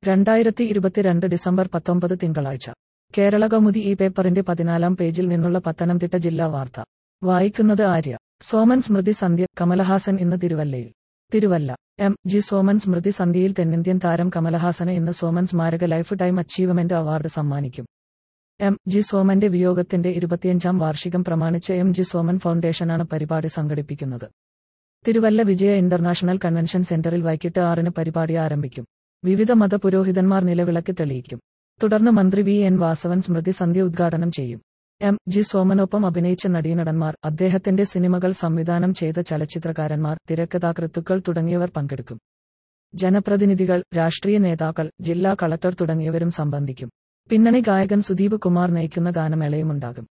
രണ്ടായിരത്തി ഇരുപത്തിരണ്ട് ഡിസംബർ പത്തൊമ്പത് തിങ്കളാഴ്ച കേരള കൗമുദി ഈ പേപ്പറിന്റെ പതിനാലാം പേജിൽ നിന്നുള്ള പത്തനംതിട്ട ജില്ലാ വാർത്ത വായിക്കുന്നത് ആര്യ സോമൻ സ്മൃതി സന്ധ്യ കമലഹാസൻ ഇന്ന് തിരുവല്ലയിൽ തിരുവല്ല എം ജി സോമൻ സ്മൃതി സന്ധ്യയിൽ തെന്നിന്ത്യൻ താരം കമലഹാസന് ഇന്ന് സോമൻ സ്മാരക ലൈഫ് ടൈം അച്ചീവ്മെന്റ് അവാർഡ് സമ്മാനിക്കും എം ജി സോമന്റെ വിയോഗത്തിന്റെ ഇരുപത്തിയഞ്ചാം വാർഷികം പ്രമാണിച്ച് എം ജി സോമൻ ഫൗണ്ടേഷനാണ് പരിപാടി സംഘടിപ്പിക്കുന്നത് തിരുവല്ല വിജയ ഇന്റർനാഷണൽ കൺവെൻഷൻ സെന്ററിൽ വൈകിട്ട് ആറിന് പരിപാടി ആരംഭിക്കും വിവിധ മതപുരോഹിതന്മാർ നിലവിളക്ക് തെളിയിക്കും തുടർന്ന് മന്ത്രി വി എൻ വാസവൻ സ്മൃതി സന്ധ്യ ഉദ്ഘാടനം ചെയ്യും എം ജി സോമനൊപ്പം അഭിനയിച്ച നടീനടന്മാർ അദ്ദേഹത്തിന്റെ സിനിമകൾ സംവിധാനം ചെയ്ത ചലച്ചിത്രകാരന്മാർ തിരക്കഥാകൃത്തുക്കൾ തുടങ്ങിയവർ പങ്കെടുക്കും ജനപ്രതിനിധികൾ രാഷ്ട്രീയ നേതാക്കൾ ജില്ലാ കളക്ടർ തുടങ്ങിയവരും സംബന്ധിക്കും പിന്നണി ഗായകൻ സുദീപ് കുമാർ നയിക്കുന്ന ഗാനമേളയുമുണ്ടാകും